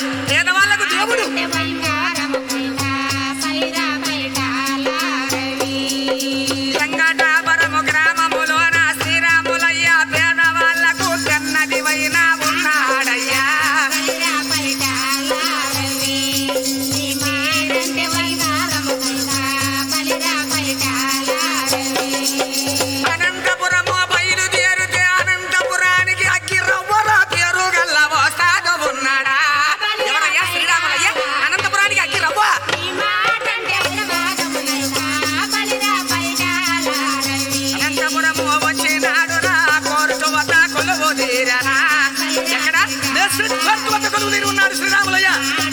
పేదవాళ్లకు దేవుడు వెంకటాపురము గ్రామములోన శ్రీరాములయ్య పేదవాళ్లకు తెన్నదివైన ఉన్నాడయ్యా అనంతపురము బయలుదేరితే అనంతపురానికి అగ్గి రవ్వల పేరు గల్లవో సాగు ఉన్నాడా ఎవరయ్యా శ్రీరాములయ్య అనంతపురానికి అగ్గి రవ్వ అనంతపురము వచ్చినాడు నా కోర్టు వద్ద కొలువు తీరనా ఎక్కడ మేస్త్రి కోర్టు వద్ద కొలువు తీరి ఉన్నాడు శ్రీరాములయ్య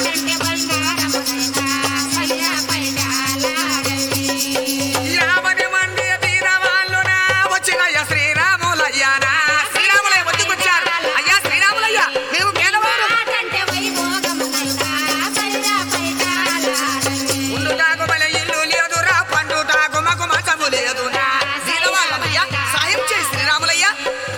యాభై మంది వీరవాళ్ళునా వచ్చినయ్య శ్రీరాములయ్యనా శ్రీరాములయ్య వద్దకొచ్చారు అయ్యా శ్రీరాములయ్య మేము పేదవారు ఉండు తాగు బల ఇల్లు లేదురా పండు తాగు మగు మసము లేదురా వీరవాళ్ళమయ్య సాయం చేయి శ్రీరాములయ్య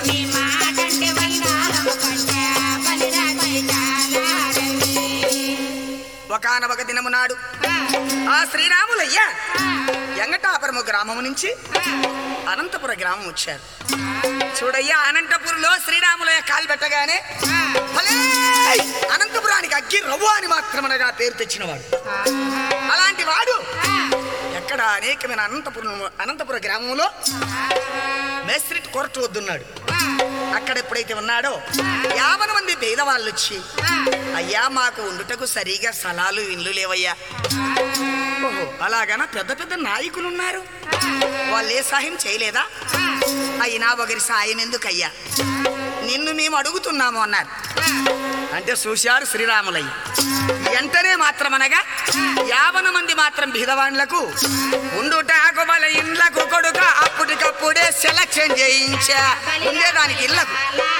ఒకనొక దినము నాడు ఆ శ్రీరాములయ్య ఎంగటాపురము గ్రామము నుంచి అనంతపుర గ్రామం వచ్చారు చూడయ్యా అనంతపురంలో శ్రీరాములయ్య కాలు పెట్టగానే భలే! అనంతపురానికి అగ్గి రవ్వ అని మాత్రమనగా పేరు తెచ్చినవాడు అలాంటి వాడు ఎక్కడ అనేకమైన అనంతపురం అనంతపుర గ్రామంలో మేస్త్రిట్ కోర్టు వద్దున్నాడు అక్కడ ఎప్పుడైతే ఉన్నాడో యాభై మంది పేదవాళ్ళు వచ్చి అయ్యా మాకు ఉండుటకు సరిగా స్థలాలు ఇండ్లు లేవయ్యా ఓహో అలాగనా పెద్ద పెద్ద నాయకులు ఉన్నారు వాళ్ళు ఏ సహాయం చేయలేదా అయినా ఒకరి సాయం ఎందుకయ్యా నిన్ను మేము అడుగుతున్నాము అన్నారు అంటే చూశారు శ్రీరాములయ్య వెంటనే మాత్రమనగా యాభై మంది మాత్రం బీదవాండ్లకు ఉండుటాకు వాళ్ళ ఇండ్లకు కొడుక అప్పటికప్పుడే సెలక్షన్ చేయించా ఉండేదానికి ఇళ్ళకు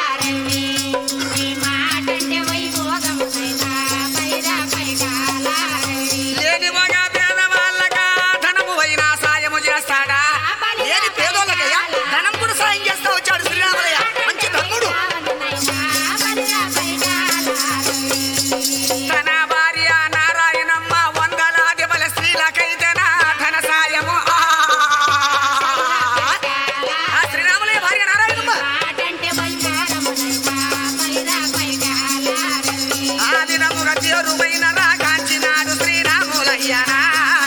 లేని మగ పేదవాళ్ళగా ధనము అయినా సాయము చేస్తాడా లేని పేదోళ్ళకయ్యా ధనం కూడా సాయం చేస్తా వచ్చాడు శ్రీరాములయ్య మంచి ధర్ముడు తన భార్య నారాయణమ్మ వందలాది బల స్త్రీలకైతే నా ధన సాయము ఆ! ఆ శ్రీరాములయ్య భార్య నారాయణమ్మ ఆ దినముగా చేరువైన రాగాంచినాడు శ్రీరాములయ్యనా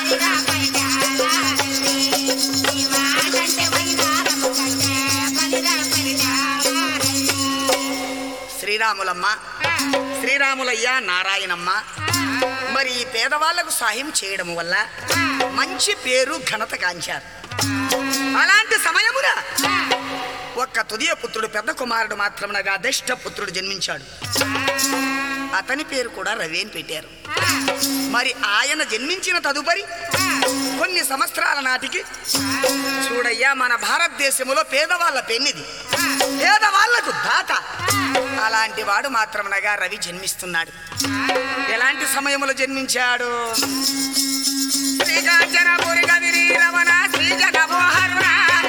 శ్రీరాములమ్మ శ్రీరాములయ్య నారాయణమ్మ మరి ఈ పేదవాళ్లకు సాయం చేయడం వల్ల మంచి పేరు ఘనత కాంచారు అలాంటి సమయమున ఒక్క తుదియ పుత్రుడు పెద్ద కుమారుడు మాత్రమునగా దష్ట పుత్రుడు జన్మించాడు అతని పేరు కూడా రవి అని పెట్టారు మరి ఆయన జన్మించిన తదుపరి కొన్ని సంవత్సరాల నాటికి చూడయ్యా మన భారతదేశంలో పేదవాళ్ళ పెన్నిది పేదవాళ్లకు దాత అలాంటి వాడు మాత్రమునగా రవి జన్మిస్తున్నాడు ఎలాంటి సమయంలో జన్మించాడు శ్రీకాంచనపురి గవిరి రమణ శ్రీ జగమోహరుణ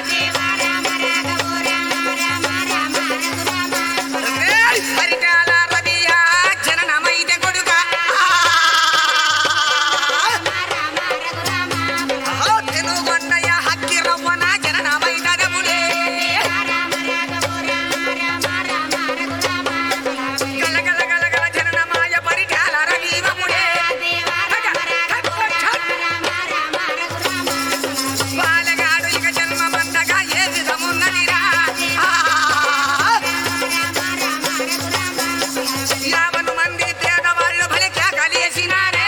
పరిటాల రవియా జననమైతే కొడుక తెలుగొండయ హక్కి రవ్వన జననమైతదములే గలగల గలగల జననమాయ పరిటాల రవీవములే బాలగాడు ఇక జన్మమందగా ఏ విధమున్నదిరా యావను మంది పేదవాళ్ళు భలే కేకలేసినారే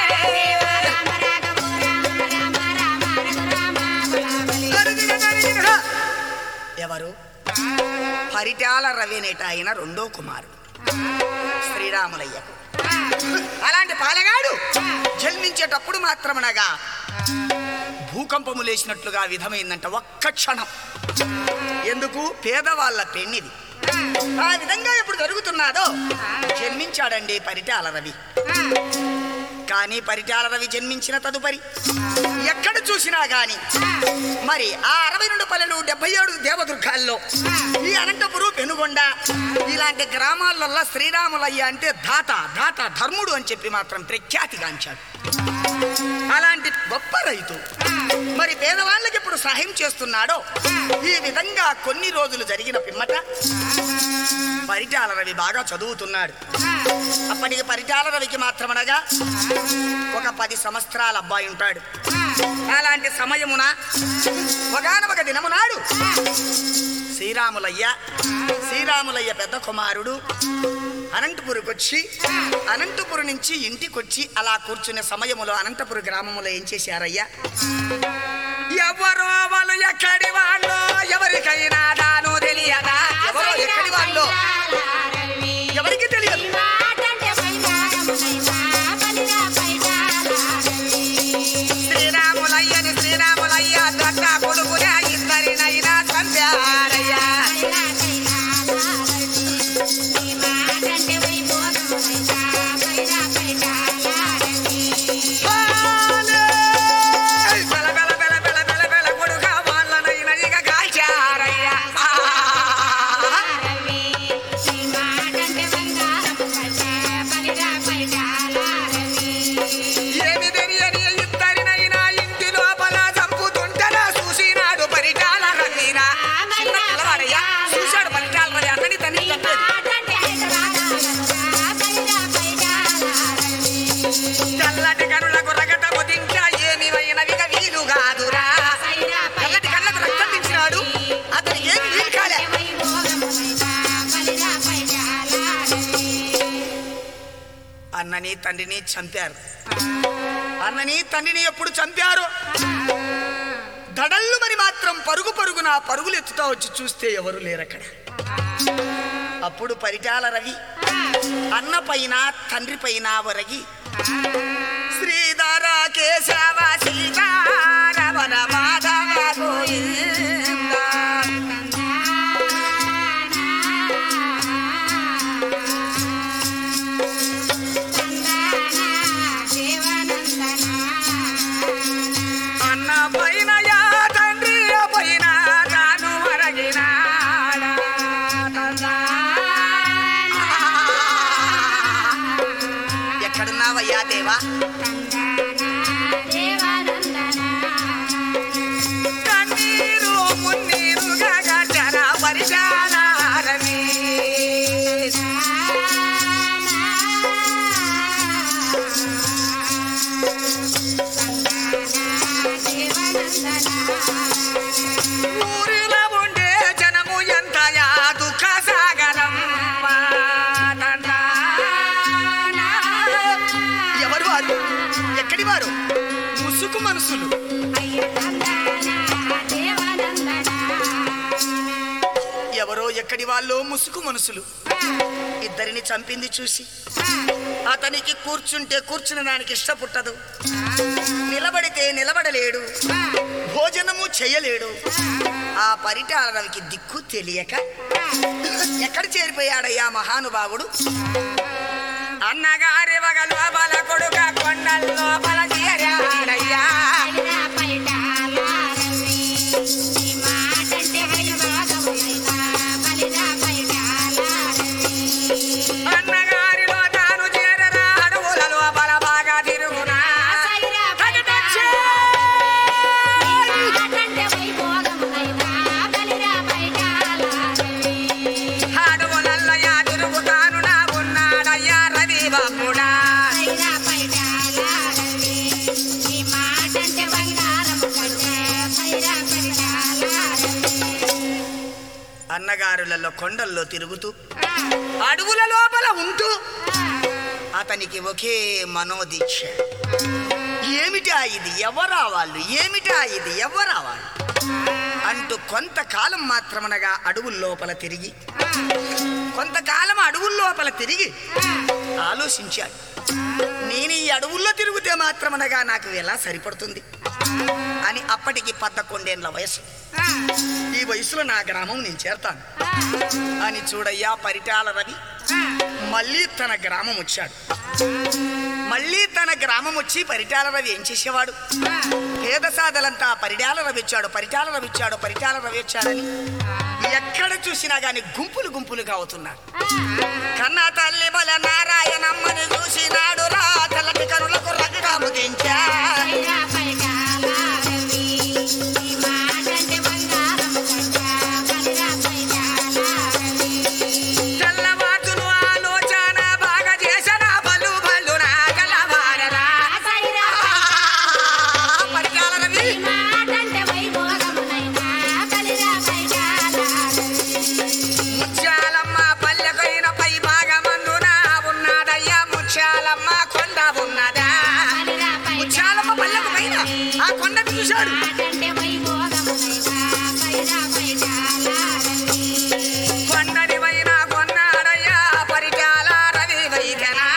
ఎవరు పరిటాల రవినేట అయిన రెండో కుమారుడు శ్రీరాములయ్యకు అలాంటి పాలగాడు జన్మించేటప్పుడు మాత్రమనగా భూకంపము లేచినట్లుగా విధమైందంట ఒక్క క్షణం ఎందుకు పేదవాళ్ళ పెన్నిది ఆ విధంగా ఎప్పుడు జరుగుతున్నాడో జన్మించాడండి పరిటాల రవి కానీ పరిటాల రవి జన్మించిన తదుపరి ఎక్కడ చూసినా గాని మరి ఆ అరవై రెండు పల్లెలు డెబ్బై ఏడు దేవదుర్గాల్లో ఈ అనంతపురం పెనుగొండ ఇలాంటి గ్రామాలలో శ్రీరాములయ్య అంటే దాత దాత ధర్ముడు అని చెప్పి మాత్రం ప్రఖ్యాతిగాంచాడు అలాంటి గొప్ప రైతు మరి పేదవాళ్ళకి ఇప్పుడు సహాయం చేస్తున్నాడో ఈ విధంగా కొన్ని రోజులు జరిగిన పిమ్మట పరిటాల రవి బాగా చదువుతున్నాడు అప్పటికి పరిటాల రవికి మాత్రమనగా ఒక పది సంవత్సరాల అబ్బాయి ఉంటాడు అలాంటి సమయమున ఒకనొక దినమునాడు శ్రీరాములయ్య శ్రీరాములయ్య పెద్ద కుమారుడు అనంతపురికి వచ్చి అనంతపురం నుంచి ఇంటికొచ్చి అలా కూర్చునే సమయములో అనంతపురం గ్రామములో ఏం చేశారయ్యా ఎవరో వాళ్ళు ఎక్కడి వాళ్ళు ఎవరికైనా దాను తెలియదా ఎవరో ఎక్కడి వాళ్ళు ఎవరికి తెలియదు శ్రీరాములయ్యని శ్రీరాములయ్య దొడ్డ కొడుకునే ఇద్దరినైనా చంపారయ్యా బెల బెల బెల బెల బెల బెల కొడుక వాళ్ళనైనా ఇక కాల్చారయ్యా ఏమి తెలియని ఇద్దరినైనా ఇంటి లోపల చంపుతుంటేనా చూసినాడు పరిటాల రన్నీనా చిన్న పిల్లవాడయ్యా చూశాడు పరిటాల రవి అన్నని తన్ని చంపేది తెల్లటి కనులకు రగటము దించా ఏమి అయినవిక వీలు కాదురా తెల్లటి కళ్ళకు రక్తం దించినాడు అతను ఏమి వీలు కాలే అన్నని తండ్రిని చంపారు అన్నని తండ్రిని ఎప్పుడు చంపారు దడళ్ళు మరి మాత్రం పరుగు పరుగున పరుగులు ఎత్తుతా వచ్చి చూస్తే ఎవరు లేరక్కడ అప్పుడు పరిటాల రవి అన్న పైన తండ్రి పైన వరగి శ్రీధర కేశవ సీతారమణ మాధవ గోవింద అన్న పైన యా తండ్రి పైన తాను వరగినాడా ఎక్కడున్నావయ్యా దేవా కన్నీరు మున్నీరుగా గడ్డన పరిచారవి ఊరిలో ఉండే జనము ఎంతయా దుఃఖ సాగరం ఎవరు వారు ఎక్కడి వారు ముసుగు మనసులు ఎవరో ఎక్కడి వాళ్ళు ముసుగు మనసులు ఇద్దరిని చంపింది చూసి అతనికి కూర్చుంటే కూర్చుని దానికి ఇష్టపుట్టదు నిలబడితే నిలబడలేడు భోజనము చేయలేడు ఆ పరిటాలకి దిక్కు తెలియక ఎక్కడ చేరిపోయాడయ్యా మహానుభావుడు అన్నగారి వగలు బల కొడుక కొండల్లో బల చేరాడయ్యా అన్నగారిలో తాను చేరరా అడవులలో బల బాగా తిరుగునా అడవులల్లయ్యా తిరుగుతాను నా ఉన్నాడయ్యా రవి బాబుడా అన్నగారులలో కొండల్లో తిరుగుతూ అడవుల లోపల ఉంటూ అతనికి ఒకే మనోదీక్ష ఏమిటా ఇది ఎవరా వాళ్ళు ఏమిటా ఇది ఎవరా వాళ్ళు అంటూ కొంతకాలం మాత్రమనగా అడవుల లోపల తిరిగి కొంతకాలం అడవుల లోపల తిరిగి ఆలోచించాడు నేను ఈ అడవుల్లో తిరిగితే మాత్రమనగా నాకు ఎలా సరిపడుతుంది అని అప్పటికి పదకొండేళ్ల వయసు ఈ వయసులో నా గ్రామం నేను చేరతాను అని చూడయ్యా పరిటాల రవి మళ్ళీ తన గ్రామం వచ్చాడు మళ్ళీ తన గ్రామం వచ్చి పరిటాల రవి ఏం చేసేవాడు పేద సాదలంతా పరిటాల రవి వచ్చాడు పరిటాల రవి వచ్చాడు పరిటాల రవి వచ్చాడని ఎక్కడ చూసినా గాని గుంపులు గుంపులుగా అవుతున్నారు కన్న తల్లి బల నారాయణమ్మని చూసినాడు రా తెల్లటి కరులకు రగ్గాము దించా తెల్లవారును ఆలోచన బాగా చేసిన బలు బలు నా గలవారరా పరిటాల రవి ముత్యాలమ్మ పల్లెకైన పై భాగమందున ఉన్నదయ్యా ముత్యాలమ్మ కొండ ఉన్నదా ముత్యాలమ్మ పల్లెకు పైన ఆ కొండను చూశాడు కొండని పైన కొన్నాడయ్యా పరిటాల రవి వైద్యనా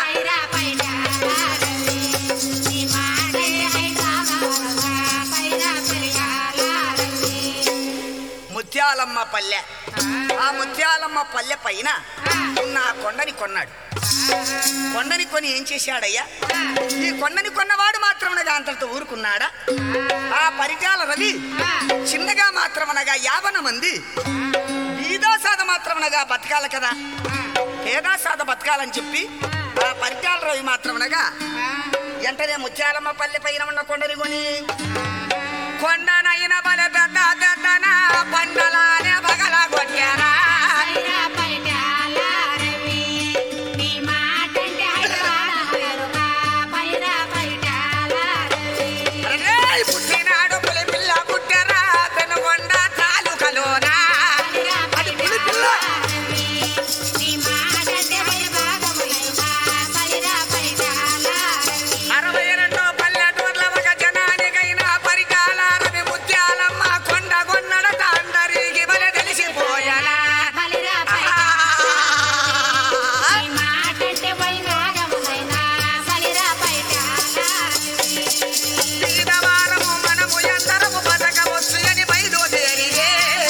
ముత్యాలమ్మ పల్లె ఆ ముత్యాలమ్మ పల్లె పైన ఉన్న ఆ కొండని కొన్నాడు కొండని కొని ఏం చేశాడయ్యా ఈ కొండని కొన్నవాడు మాత్రమనగా అంతటితో ఊరుకున్నాడా ఆ పరిటాల రవి చిన్నగా మాత్రమనగా యావన మంది బీదాసాద మాత్రమనగా బతకాలి కదా పేదాసాద బతకాలని చెప్పి ఆ పరిటాల రవి మాత్రమనగా వెంటనే ముత్యాలమ్మ పల్లె పైన ఉన్న కొండని కొని కొండనైన బల పెద్ద పెద్దన పండలానే బగల కొట్టారా రేయ్ పుట్టినాడు పులి పిల్ల పుట్టరా పెనుగొండ తాలూకలోనా అది పులి పిల్ల అరవై రెండు పల్లెటూర్ల ఒక జనానికైనా పరికాల రవి ముత్యాలమ్మ కొండ కొన్నడట అందరికి బలె తెలిసిపోయానా బీదవారము మనము ఎందరము బతకవచ్చు అని బయలుదేరియే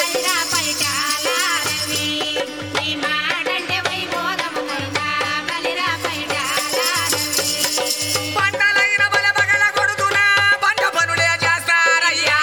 పంటలైన బల బగల కొడుతున్నా పంట పనులే చేస్తారయ్యా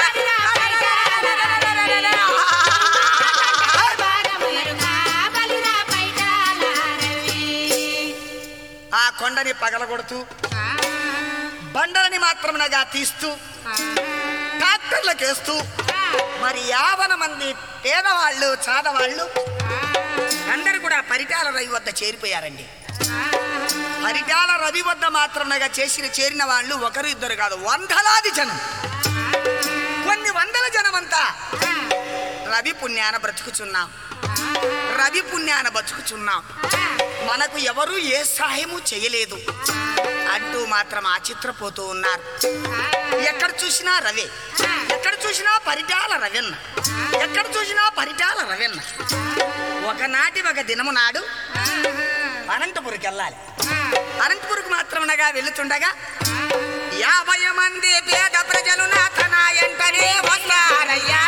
ఆ కొండని పగలగొడుతూ బండలని మాత్రమనగా తీస్తూ ట్రాక్టర్లకేస్తూ మరి యావన మంది పేదవాళ్ళు చాదవాళ్ళు అందరు కూడా పరిటాల రవి వద్ద చేరిపోయారండి పరిటాల రవి వద్ద మాత్రమనగా చేసిన చేరిన వాళ్ళు ఒకరు ఇద్దరు కాదు వందలాది జనం కొన్ని వందల జనమంతా రవి పుణ్యాన బ్రతుకుచున్నాం రవి పుణ్యాన బతుకుచున్నాం మనకు ఎవరు ఏ సహాయము చేయలేదు అంటూ మాత్రం ఆచిత్రపోతూ ఉన్నారు ఎక్కడ చూసినా రవే ఎక్కడ చూసినా పరిటాల రవెన్న ఎక్కడ చూసినా పరిటాల రవెన్న ఒకనాటి ఒక దినము నాడు అనంతపురికి వెళ్ళాలి అనంతపురికి మాత్రమనగా వెళుతుండగా యాభై మంది పేద ప్రజలు నా తన ఎంటనే వస్తారయ్యా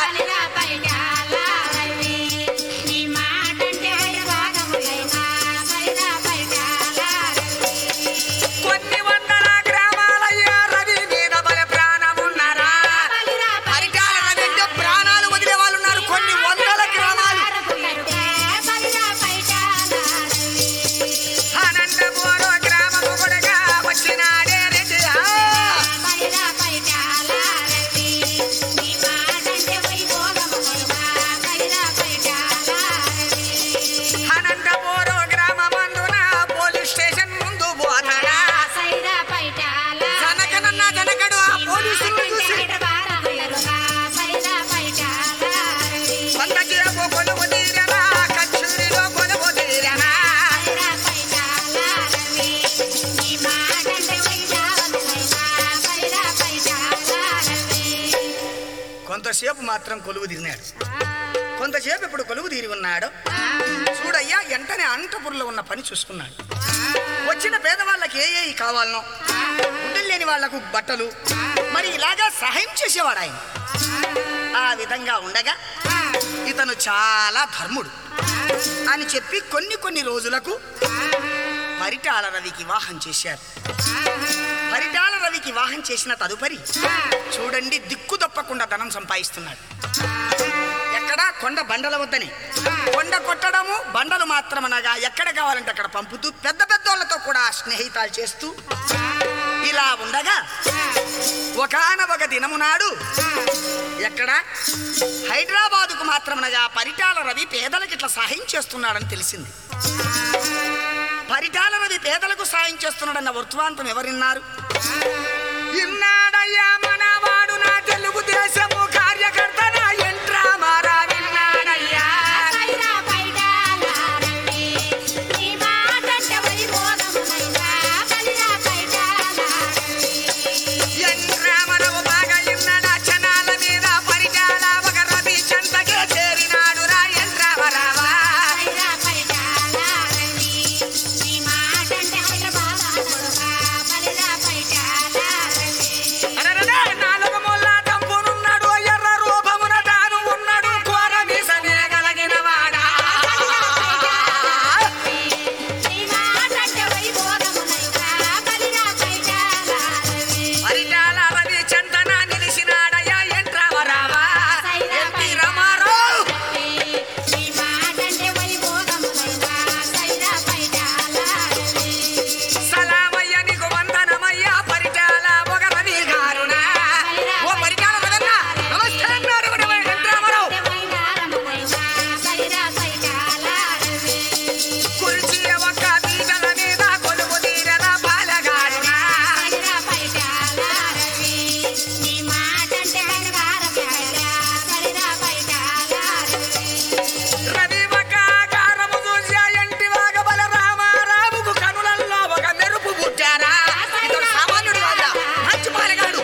కొన్ని వందల గ్రామాలయ్యా రవి మీద బల ప్రాణమున్నారా పరిటాల రవి అంటే ప్రాణాలు వదిలే వాళ్ళు ఉన్నారు కొన్ని వందల గ్రామాలు అనంతపూరు గ్రామము కూడా వచ్చినాడే రెడ్డి ఆ! అనంతపూరు గ్రామమందున పోలీస్ స్టేషన్ ముందు పోతాడా జనకనన్న జనకడు ఆ పోలీసులను చూసి వంద చేపు కొలువు తీరనా కచ్చూరిలో కొలువు తీరనా కొంతసేపు మాత్రం కొలువు తీరినాడు కొంతసేపు ఇప్పుడు కొలువు తీరి ఉన్నాడు చూడయ్యా వెంటనే అనంతపురంలో ఉన్న పని చూసుకున్నాడు వచ్చిన పేదవాళ్ళకి ఏ ఏ కావాలనో గుడ్డలు లేని వాళ్లకు బట్టలు మరి ఇలాగా సహాయం చేసేవాడు ఆయన ఆ విధంగా ఉండగా ఇతను చాలా ధర్ముడు అని చెప్పి కొన్ని కొన్ని రోజులకు పరిటాల రవికి వివాహం చేశారు పరిటాల రవికి వివాహం చేసిన తదుపరి చూడండి దిక్కు తప్పకుండా ధనం సంపాదిస్తున్నాడు ఎక్కడ కొండ బండల వద్దని కొండ కొట్టడము బండలు మాత్రమనగా ఎక్కడ కావాలంటే అక్కడ పంపుతూ పెద్ద పెద్దోళ్ళతో కూడా స్నేహితాలు చేస్తూ ఇలా ఉండగా ఒకనొక దినము నాడు ఎక్కడ హైదరాబాదుకు మాత్రమనగా పరిటాల రవి పేదలకు ఇట్లా సహాయం చేస్తున్నాడని తెలిసింది పరిటాల రవి పేదలకు సాయం చేస్తున్నాడన్న వృత్తాంతం ఎవరిన్నారు ఇన్నాడయ్యా మనవాడు నా తెలుగు దేశము కార్యకర్త నా ఎంట్రామారా విన్నాడయ్యా పైరా పైడాలారవి నీ మాటంటే వైభోగమునైనా బలిరా పైడాలారవి ఎంట్రామరవు బాగా ఇన్నాడా చనాల మీద పరిటాల ఒక రవి చెంతకే చేరినాడు రా ఎంట్రామరావా పైరా పైడాలారవి నీ మాటంటే హైదరాబాద్ బలిరా పైడాలారవి అరెరెరే, నాలుగు ముళ్ళ దంపునున్నాడు, ఎర్ర రూపమున తాను ఉన్నాడు, కోర మీసమే గలిగిన వాడా. నీ మాటంటే వైభోగమునైనా బలిరా పైడాలారవి పరిటాల రవి చెంతన నిలిచినాడయ్యా ఎంట్రామరావా. ఎన్టీ రామారావు. నీ మాటంటే వైభోగమునైనా బలిరా పైడాలారవి సలామయ్య నీకు వందనమయ్యా పరిటాల ఒక రవి గారునా. ఓ పరిటాల రవన్నా, నమస్తే అన్నారు ఎవరు ఎంట్రామరావు. కుర్చీ ఒక్క పీటల మీద కొలువు తీరన బాలగారునా. రవి ఒక ఆకారము చూసి ఆ ఇంటి వాగ బల రామారావుకు కనులల్లో ఒక మెరుపు పుట్టారా ఇతడు సామాన్యుడు కాదా మంచి పాలగాడు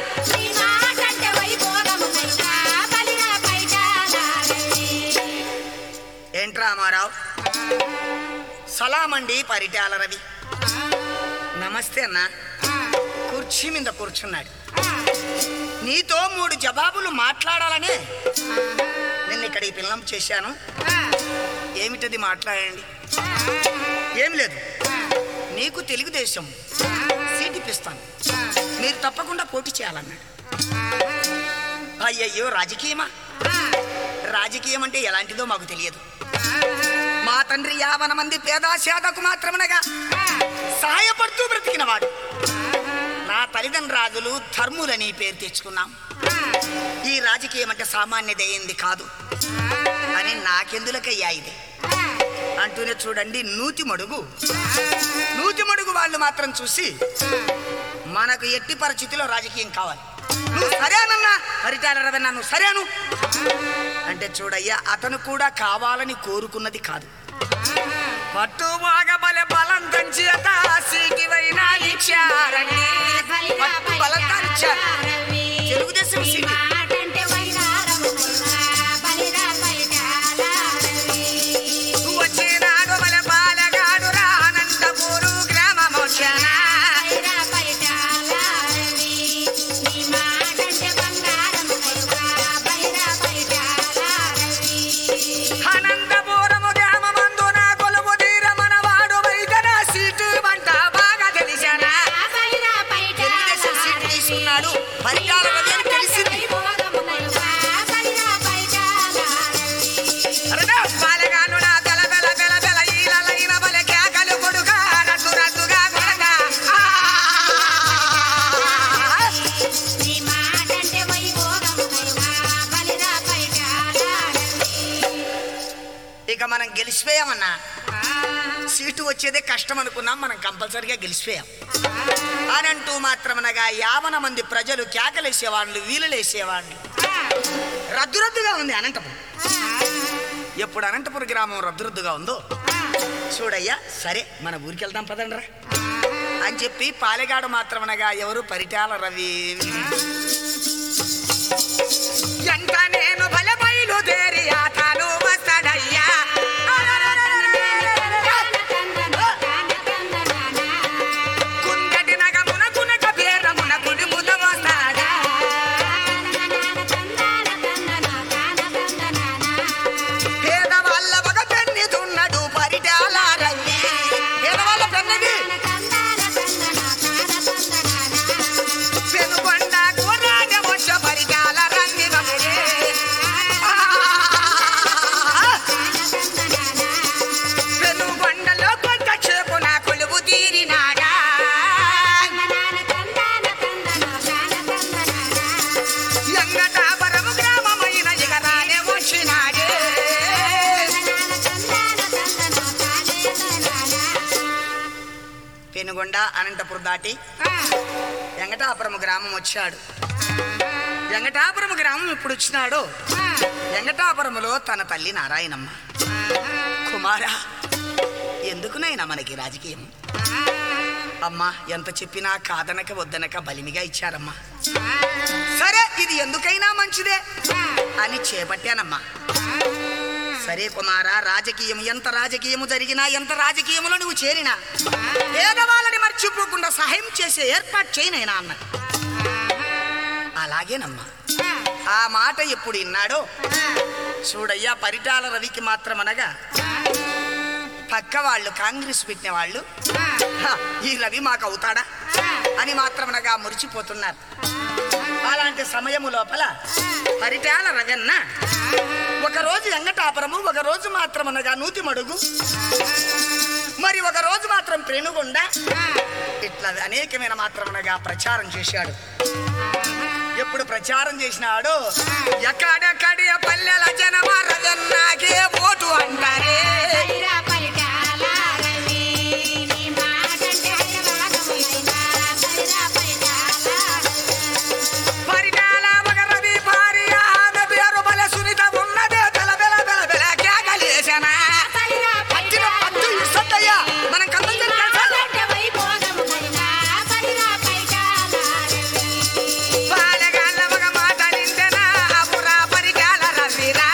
ఏంటి రామారావు సలామండి పరిటాల రవి నమస్తే అన్న కుర్చీ మీద కూర్చున్నాడు నీతో మూడు జవాబులు మాట్లాడాలనే నిన్న ఇక్కడ ఈ పిల్లం చేశాను ఏమిటది మాట్లాడండి ఏం లేదు నీకు తెలుగుదేశం సీట్ ఇప్పిస్తాను మీరు తప్పకుండా పోటీ చేయాలన్నాడు అయ్యయ్యో రాజకీయమా రాజకీయం అంటే ఎలాంటిదో మాకు తెలియదు మా తండ్రి యావన మంది పేదాశాతకు మాత్రమనగా సహాయపడుతూ బ్రతికినవాడు నా తల్లిదండ్రులు ధర్ములని పేరు తెచ్చుకున్నాం ఈ రాజకీయం అంటే సామాన్యదయ్యింది కాదు అని నాకెందులకయ్యా ఇది అంటూనే చూడండి నూతి మడుగు నూతి మడుగు వాళ్ళు మాత్రం చూసి మనకు ఎట్టి పరిస్థితిలో రాజకీయం కావాలి నువ్వు సరేనన్నా హరితాల రవణ నువ్వు సరేను అంటే చూడయ్యా అతను కూడా కావాలని కోరుకున్నది కాదు పట్టు బాగా బల బలం దంచేత సీటివైనా ఇచ్చారండి పట్టు బలంగా ఇచ్చారు తెలుగుదేశం సీటు వచ్చినాడు బల బాలగాడు రా అనంతపూరు గ్రామమోక్షణ అనంతపురము గ్రామమందున కొలువు తీర మనవాడు వైద్యన సీటు వంట బాగా తెలిసానా తెలుగుదేశం సీటు తీసుకున్నాడు పరిటాల రవి అని తెలిసింది అరగా బాలగానుడా బెల బెల బెల బెల ఈలలైన బలె కేకలు కొడుగా రద్దు రద్దుగా కొడగా ఆ! ఇక మనం గెలిచిపోయామన్నా సీటు వచ్చేదే కష్టం అనుకున్నాం మనం కంపల్సరిగా గెలిచిపోయాం అని అంటూ మాత్రమనగా యావన మంది ప్రజలు కేకలేసేవాళ్ళు వీలులేసేవాళ్ళు రద్దు రద్దుగా ఉంది అనంతపురం ఎప్పుడు అనంతపురం గ్రామం రద్దు రద్దుగా ఉందో చూడయ్యా సరే మన ఊరికి వెళ్దాం పదండ్రా అని చెప్పి పాలెగాడు మాత్రమనగా ఎవరు పరిటాల రవి ఎంత నేను బల బయలుదేరి అతను వస్తాడయ్యా కుందటి నగమున కునక పేరమున కుడుమున వస్తాడా పేదవాళ్ళ ఒక పెన్నిదున్నాడు పరిటాల రవి పేదవాళ్ళ పెన్నది పెనుగొండ అనంతపురం దాటి వెంకటాపురం గ్రామం వచ్చాడు వెంకటాపురం గ్రామం ఇప్పుడు వచ్చినాడు వెంకటాపురములో తన తల్లి నారాయణమ్మ కుమారా ఎందుకునైనా మనకి రాజకీయం అమ్మా ఎంత చెప్పినా కాదనక వద్దనక బలిమిగా ఇచ్చారమ్మా సరే ఇది ఎందుకైనా మంచిదే అని చేపట్టానమ్మా సరే కుమారా రాజకీయం ఎంత రాజకీయము జరిగినా ఎంత రాజకీయములో నువ్వు చేరినా పేదవాళ్ళని మర్చిపోకుండా సహాయం చేసే ఏర్పాటు చేయనైనా అన్న అలాగేనమ్మా ఆ మాట ఎప్పుడు విన్నాడో చూడయ్యా పరిటాల రవికి మాత్రం అనగా పక్క వాళ్ళు కాంగ్రెస్ పెట్టిన వాళ్ళు "హ, ఈ రవి మాకు అవుతాడా అని మాత్రం అనగా మురిచిపోతున్నారు అలాంటి సమయము లోపల పరిటాల రవెన్న ఒకరోజు వెంకటాపురము ఒక రోజు మాత్రం అనగా నూతి మడుగు మరి ఒక రోజు మాత్రం ప్రేణుగుండ ఇట్లా అనేకమైన మాత్రం అనగా ప్రచారం చేశాడు ఎప్పుడు ప్రచారం చేసినాడు ఎక్కడెక్కడి పల్లెల జనమ రవెన్నాకే ఓటు అంటారే సైరా పరిటాల రవి నీ మాటంటే హైదరాబాదములైనా సైరా పరిటాల పరిటాల ఒక రవి భార్య ఆమె పేరు బల సునీత ఉన్నదే బెల బెల బెల బెల కేకలేసనా సైరా పచ్చిన పట్టు ఇస్తయ్యా మనం కళ్ళం మాటంటే వైభోగములైనా సైరా పరిటాల రవి బాలగాళ్ళ ఒక మాట నిందెనా అపురా పరిటాల రవిరా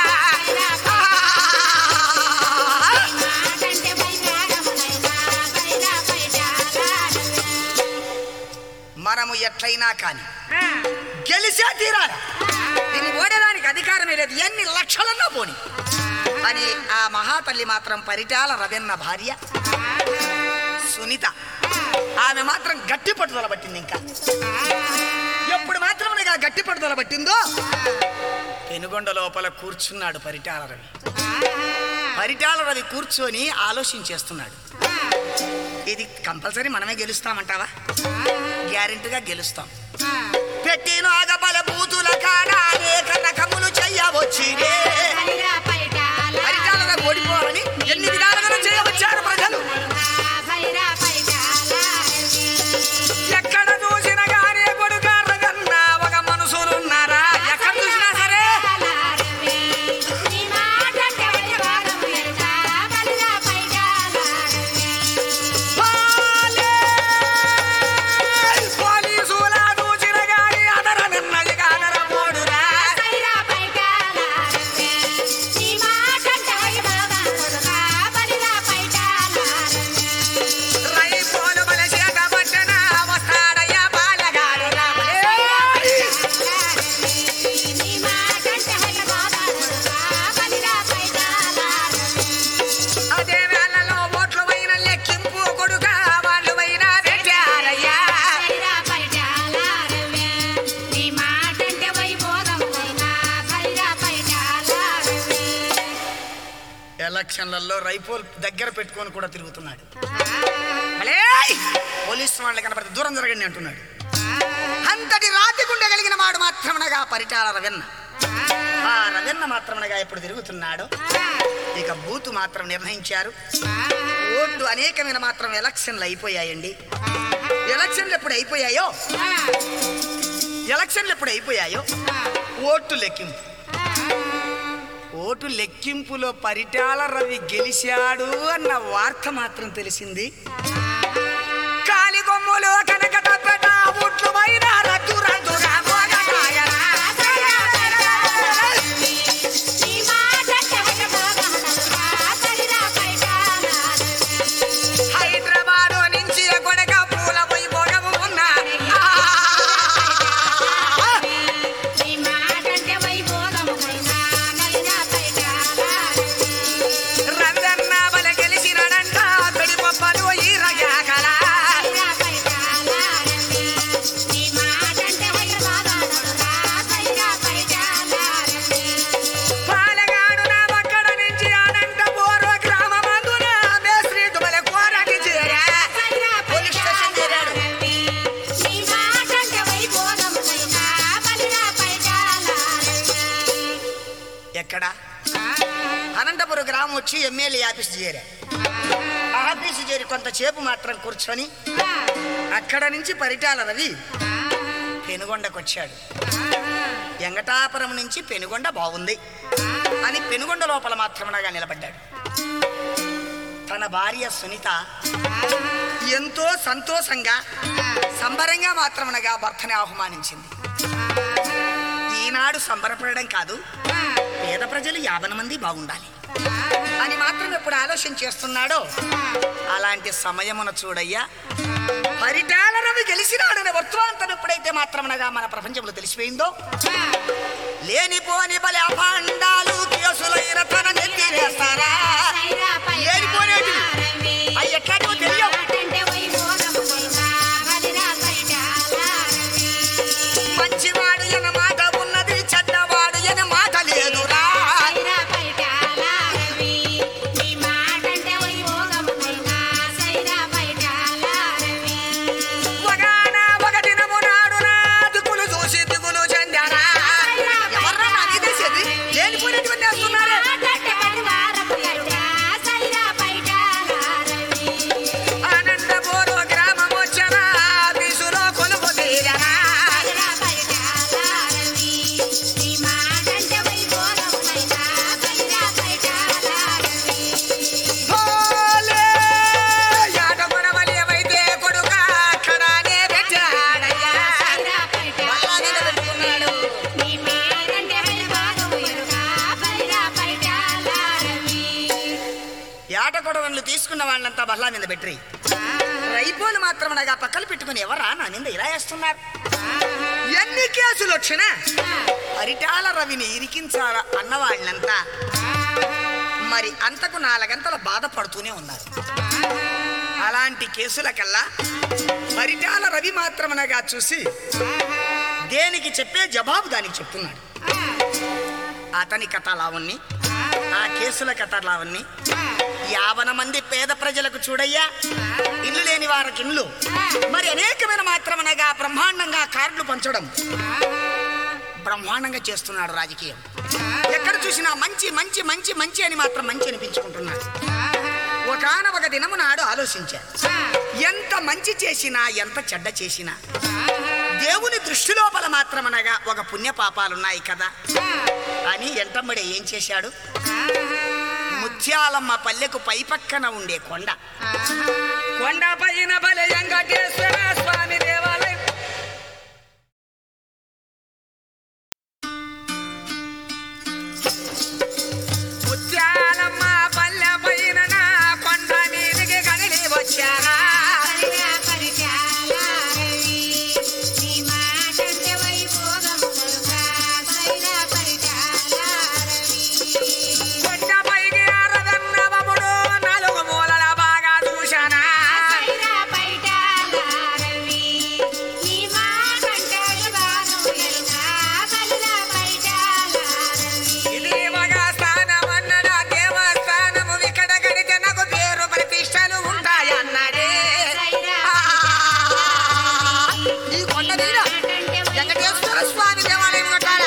మాటంటే వైభోగములైనా సైరా పరిటాల రవి మనము ఎట్లయినా కానీ గెలిచే తీరాలి దీన్ని ఓడడానికి అధికారమే లేదు ఎన్ని లక్షలన్నా పోని అని ఆ మహాతల్లి మాత్రం పరిటాల రవెన్న భార్య సునీత ఆమె మాత్రం గట్టి పట్టుదల పట్టింది ఇంకా ఎప్పుడు మాత్రం నీకు ఆ గట్టి పట్టుదల పట్టిందో పెనుగొండ లోపల కూర్చున్నాడు పరిటాల రవి పరిటాల రవి కూర్చొని ఆలోచించేస్తున్నాడు ఇది కంపల్సరీ మనమే గెలుస్తామంటావా గ్యారెంటీగా గెలుస్తాం పెట్టిన ఆగబల బూతుల కాడ అనేక రకములు చెయ్యవచ్చిరే సైరా పరిటాల పరిటాల ఓడిపోవాలని ఎన్ని విధాలుగా చేయవచ్చారు ప్రజలు సైరా పరిటాల రవి ఎక్కడ చూసిన గానే కొడుకారగన్న ఒక మనుషులున్నారా ఎక్కడ చూసినా సరే పాలే! పోలీసుల చూసిన గాని అదరనన్నది కాదరమోడురా. రైపోలు బల చేత పట్టన వస్తాడయ్యా బాలగాడు రాములే. అదే వేళలో ఓట్లు పైన లెక్కింపు కొడుక వాళ్ళు పైన పెట్టారయ్యా ఎలక్షన్లలో రైపోల్ దగ్గర పెట్టుకొని కూడా తిరుగుతున్నాడు మలే! పోలీసు వాళ్ళు కనపడితే దూరం జరగండి అంటున్నాడు అంతటి రాతి గుండె కలిగిన వాడు మాత్రమనగా పరిటాల రవెన్న ఆ రవెన్న మాత్రమనగా ఎప్పుడు తిరుగుతున్నాడు ఇక బూతు మాత్రం నిర్ణయించారు ఓట్లు అనేకమైన మాత్రం ఎలక్షన్లు అయిపోయాయండి ఎలక్షన్లు ఎప్పుడు అయిపోయాయో ఎలక్షన్లు ఎప్పుడు అయిపోయాయో ఓటు లెక్కింపు ఓటు లెక్కింపులో పరిటాల రవి గెలిచాడు అన్న వార్త మాత్రం తెలిసింది కాలిగొమ్ములు కనక తప్పట ఓట్లు పైన రద్దు రద్దుగా మోగసాగరా. హైదరాబాదు నుంచి కొడక పూల వైభోగము ఉన్నా రంగన్న బల గెలిచినడంట తొడి పప్పలు ఈ రగాకల పాలగాడు నా మక్కడ నుంచి అనంత పూర్వ గ్రామమందున మేస్త్రి దుమల కోరటి చేరా పోలీస్ స్టేషన్ చేరాడు ఎక్కడ అనంతపురం గ్రామం వచ్చి ఎమ్మెల్యే ఆఫీస్ చేరా ఆఫీసు చేరి కొంతసేపు మాత్రం కూర్చొని అక్కడ నుంచి పరిటాల రవి పెనుగొండకొచ్చాడు వెంకటాపురం నుంచి పెనుగొండ బాగుంది అని పెనుగొండ లోపల మాత్రమనగా నిలబడ్డాడు తన భార్య సునీత ఎంతో సంతోషంగా సంబరంగా మాత్రమనగా భర్తని ఆహ్వానించింది ఈనాడు సంబరపడడం కాదు పేద ప్రజలు యాభై మంది బాగుండాలి అని మాత్రం ఎప్పుడు ఆలోచన చేస్తున్నాడో అలాంటి సమయమున చూడయ్యా పరిటాల రవి గెలిచినాడనే వర్తమాంతం ఎప్పుడైతే మాత్రమనగా మన ప్రపంచంలో తెలిసిపోయిందో లేనిపోని బలి అపాండాలు కేసులైన తన నెత్తి వేస్తారా ఏరిపోనేటి అవి ఎట్లాంటివో తెలియవు మంచివాడు ఎన మాట ఉన్నది చెడ్డవాడు ఎన మాట లేదురా ఒకన ఒక దినము నాడు నా దిక్కులు చూసి దిగులు చెందారా ఎవర్రా నాకు ఇది చేసేది? లేనిపోయినటువంటి వేస్తున్నారే ఆనందపూరు గ్రామం వచ్చరా బీసులో కొలుపు తీరరా హోలే! యాదవుల వలయమైతే కొడుకా అక్కడానే పెట్టాడయ్యా. మళ్ళా నిలబెట్టుకున్నాడు. ఏట కొడవళ్ళు తీసుకున్న వాళ్ళంతా బల్లా మీద పెట్టి రైపోలు మాత్రం నాగా పక్కలు పెట్టుకుని ఎవరా నా నింద ఇలా వేస్తున్నారు ఎన్ని కేసులు వచ్చినా పరిటాల రవిని ఇరికించాలా అన్న వాళ్ళంతా మరి అంతకు నాలుగంతల బాధపడుతూనే ఉన్నారు అలాంటి కేసుల కల్లా పరిటాల రవి మాత్రమనగా చూసి దేనికి చెప్పే జవాబు దానికి చెప్తున్నాడు అతని కథ లావణ్ణి ఆ కేసుల కథ లావణ్ణి యావన మంది పేద ప్రజలకు చూడయ్యా ఇల్లు లేని వారికి ఇల్లు మరి అనేకమైన మాత్రమనగా బ్రహ్మాండంగా కార్డులు పంచడం బ్రహ్మాండంగా చేస్తున్నాడు రాజకీయం ఎక్కడ చూసినా మంచి మంచి మంచి మంచి అని మాత్రం మంచి అనిపించుకుంటున్నాడు ఒకనొక ఒక దినము నాడు ఆలోచించా ఎంత మంచి చేసినా ఎంత చెడ్డ చేసినా దేవుని దృష్టి లోపల మాత్రమనగా ఒక పుణ్య పాపాలున్నాయి కదా అని ఎంటమ్మడే ఏం చేశాడు ముత్యాలమ్మ పల్లెకు పై పక్కన ఉండే కొండ కొండ పైన బలి వెంకటేశ్వర స్వామి దేవాలయం ముత్యాలమ్మ పల్లె పైన నా కొండ మీదికి కదిలి వచ్చారా కొండ పైకి అరదన్నవముడు నాలుగు మూలల బాగా చూశానా ఇది ఒక స్థానం అన్నడా దేవస్థానము ఇక్కడ గడితే నాకు పేరు ప్రతిష్టలు ఉంటాయన్నడే ఈ కొండ మీద వెంకటేశ్వర స్వామి దేవాలయం కట్టాలా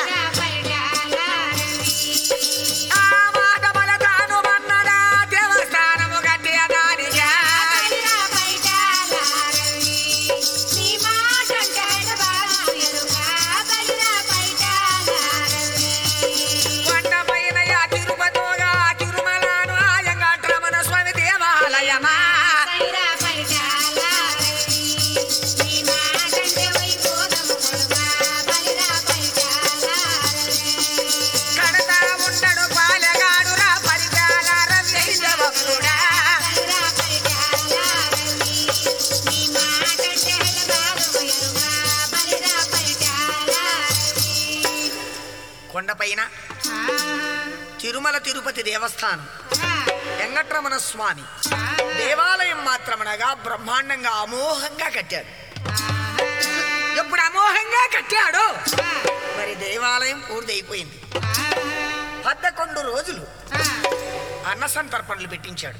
ఆ మాట బల తాను అన్నడా దేవస్థానము కట్టే దానిగా కొండ పైన యా తిరుపతిగా తిరుమలను ఆయంగాట్రమణ స్వామి దేవాలయమా కడతా ఉండడు పాలెగాడురా పరిపాల రవ్య భక్తుడా కొండపైన తిరుమల తిరుపతి దేవస్థానం వెంకట్రమణ స్వామి దేవాలయం మాత్రమనగా బ్రహ్మాండంగా అమోఘంగా కట్టాడు ఎప్పుడు అమోఘంగా కట్టాడో మరి దేవాలయం పూర్తి అయిపోయింది పద్దకొండు రోజులు అన్న సంతర్పణలు పెట్టించాడు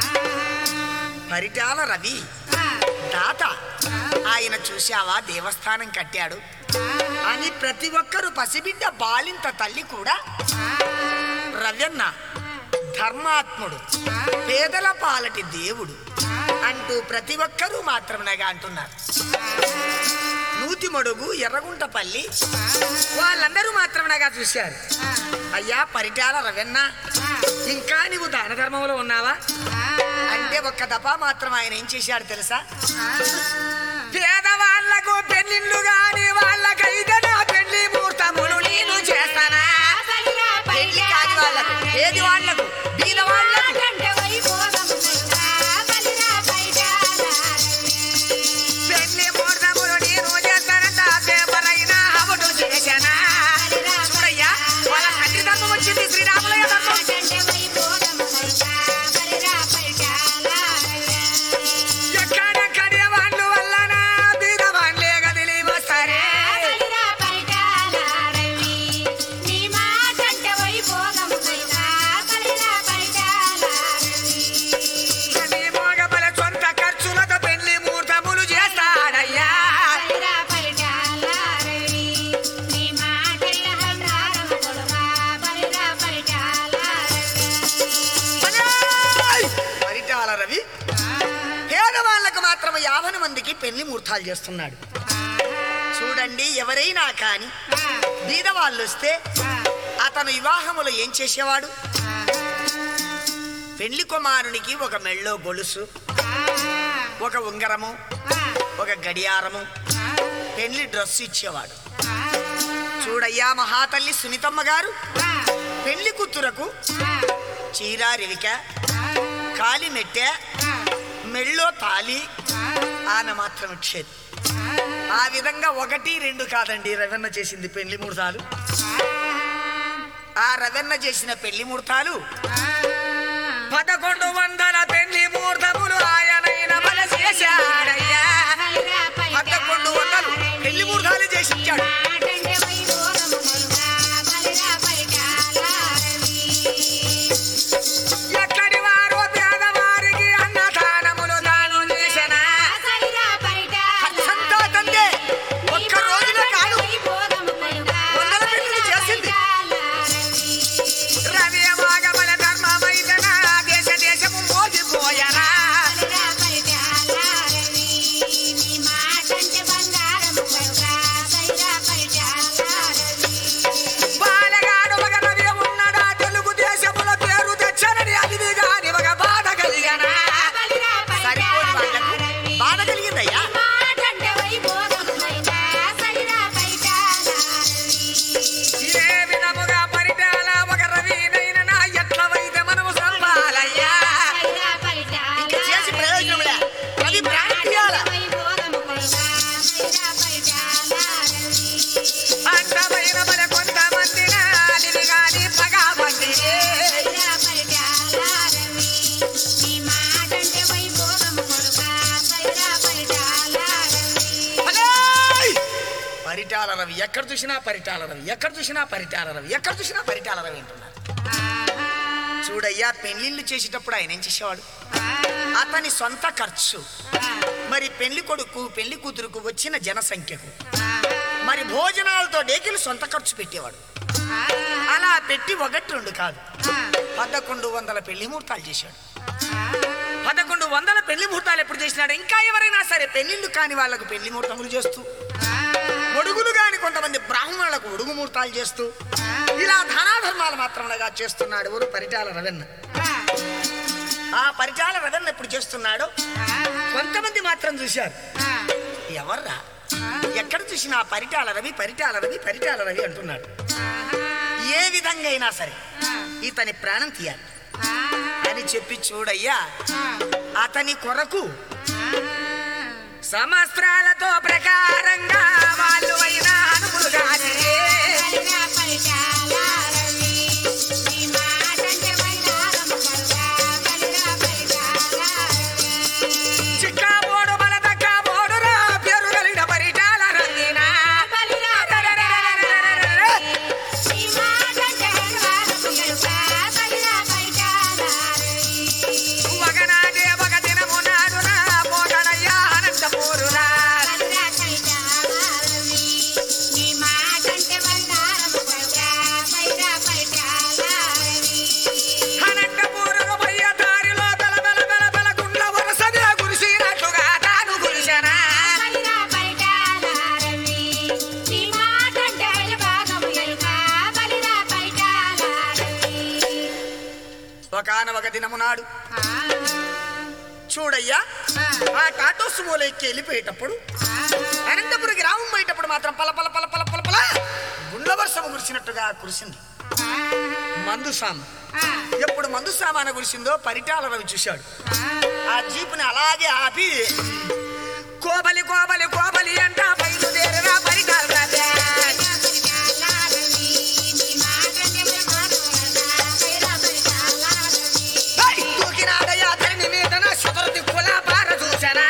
పరిటాల రవి తాత ఆయన చూశావా దేవస్థానం కట్టాడు అని ప్రతి ఒక్కరు పసిబిడ్డ బాలింత తల్లి కూడా రవ్యన్న ధర్మాత్ముడు పేదల పాలటి దేవుడు అంటూ ప్రతి ఒక్కరూ మాత్రమేగా అంటున్నారు నూతి మడుగు ఎర్రగుంటపల్లి వాళ్ళందరూ మాత్రమేగా చూశారు అయ్యా పరిటాల రవెన్న ఇంకా నీవు దాన ధర్మంలో ఉన్నావా అంటే ఒక్క దఫా మాత్రం ఆయన ఏం చేశాడు తెలుసా పేదవాళ్లకు పెళ్లిళ్ళు గాని వాళ్ళకైతే నా పెళ్లి ముహూర్తములు నేను చేస్తానా పెళ్లి కాని వాళ్ళకు పేది వాళ్ళకు బీద వాళ్ళకు పెళ్లి ముహూర్తములు నేను చేస్తానంట పేపరైనా అవును చేశానా చూడయ్యా వాళ్ళ తండ్రి ధర్మం వచ్చింది శ్రీరాములయ్య ధర్మం ఎక్కడెక్కడే వాళ్ళు వల్లన బీద వాళ్ళే కదిలి వస్తారే నీ మోగబల సొంత ఖర్చులతో పెళ్లి ముహూర్తములు చేస్తాడయ్యా పరిటాల రవి పేదవాళ్ళకు మాత్రం యాభై మందికి పెళ్లి ముహూర్తాలు చేస్తున్నాడు చూడండి ఎవరైనా కాని బీద వాళ్ళు వస్తే అతను వివాహములో ఏం చేసేవాడు పెళ్లి కుమారునికి ఒక మెళ్ళో గొలుసు ఒక ఉంగరము ఒక గడియారము పెళ్లి డ్రెస్ ఇచ్చేవాడు చూడయ్యా మహాతల్లి సునీతమ్మ గారు పెళ్లి కూతురకు చీర రివిక కాలి మెట్టె మెళ్ళో తాలి ఆమె మాత్రం ఇచ్చేది ఆ విధంగా ఒకటి రెండు కాదండి రవెన్న చేసింది పెళ్లి ముహూర్తాలు ఆ రవెన్న చేసిన పెళ్లి ముహూర్తాలు పదకొండు వందల పెళ్లి ముహూర్తములు ఆయనైన బల చేశాడయ్యా పదకొండు వందలు పెళ్లి ముహూర్తాలు చేసి ఇచ్చాడు ఎక్కడి వారో పేదవారికి అన్నదానములు దానం చేసనా సంతా తందే ఒక్క రోజులో కాదు వందల పెళ్లిళ్ళు చేసింది రవి వాగమల ధర్మమైదనా దేశ దేశము మోసిపోయనా బాలగాడు ఒక రవి ఉన్నడా తెలుగు దేశముల పేరు తెచ్చనని అది గాని ఒక బాధ కలిగనా సరిపోని వాళ్ళకు బాధ కలిగిందయ్యా ఏ విధముగా పరిటాల ఒక రవినైన నా ఎట్ల వైద్య మనము సంపాలయ్యా ఇంకా చేసి ప్రయోజనంలే రవి ప్రాణం తీయాల అంతమైన మన కొంతమంది నాదిని గాని పగాబంది హలేయ్! పరిటాల రవి ఎక్కడ చూసినా పరిటాల రవి ఎక్కడ చూసినా పరిటాల రవి ఎక్కడ చూసినా పరిటాల రవి అంటున్నారు చూడయ్యా పెళ్లిళ్ళు చేసేటప్పుడు ఆయన ఏం చేసేవాడు అతని సొంత ఖర్చు మరి పెళ్లి కొడుకు పెళ్లి కూతురుకు వచ్చిన జనసంఖ్యకు మరి భోజనాలతో డేకిలు సొంత ఖర్చు పెట్టేవాడు అలా పెట్టి ఒకటి రెండు కాదు పదకొండు వందల పెళ్లి ముహూర్తాలు చేశాడు పదకొండు వందల పెళ్లి ముహూర్తాలు ఎప్పుడు చేసినాడు ఇంకా ఎవరైనా సరే పెళ్లిళ్ళు కాని వాళ్ళకు పెళ్లి ముహూర్తములు చేస్తూ ఒడుగులు కాని కొంతమంది బ్రాహ్మణులకు ఒడుగు ముహూర్తాలు చేస్తూ ఇలా ధనాధర్మాలు మాత్రమేగా చేస్తున్నాడు ఎవరు పరిటాల రవెన్న ఆ పరిటాల రవెన్న ఎప్పుడు చేస్తున్నాడో కొంతమంది మాత్రం చూశారు ఎవర్రా ఎక్కడ చూసినా పరిటాల రవి పరిటాల రవి పరిటాల రవి అంటున్నాడు ఏ విధంగా అయినా సరే ఇతని ప్రాణం తీయాలి అని చెప్పి చూడయ్యా అతని కొరకు సమస్త్రాలతో ప్రకారంగా వాళ్ళు అయినా అనుకులు కాని చిక్కాబోడు మన దక్కాబోడు రా పేరు కలిగిన పరిటాల రంగినా ఒకనాడే ఒక దినము నాడునా పోగడయ్యా అనంతపూరునా ఒకనొక దినము నాడు చూడయ్యా ఆ టాటో సుమోలో ఎక్కి వెళ్ళిపోయేటప్పుడు అనంతపురం గ్రామం పోయేటప్పుడు మాత్రం పల పల పల పల పల పల గుండ్ల వర్షం కురిసినట్టుగా కురిసింది మందు సామ ఎప్పుడు మందు సామాన కురిసిందో పరిటాల రవి చూశాడు ఆ జీపుని అలాగే ఆపి కోబలి కోబలి కోబలి అంట బయలుదేరరా పరిటాల రాజా హై! దూకినాడయ్యా ధరణి మీదన శతరు దిక్కుల పార చూశానా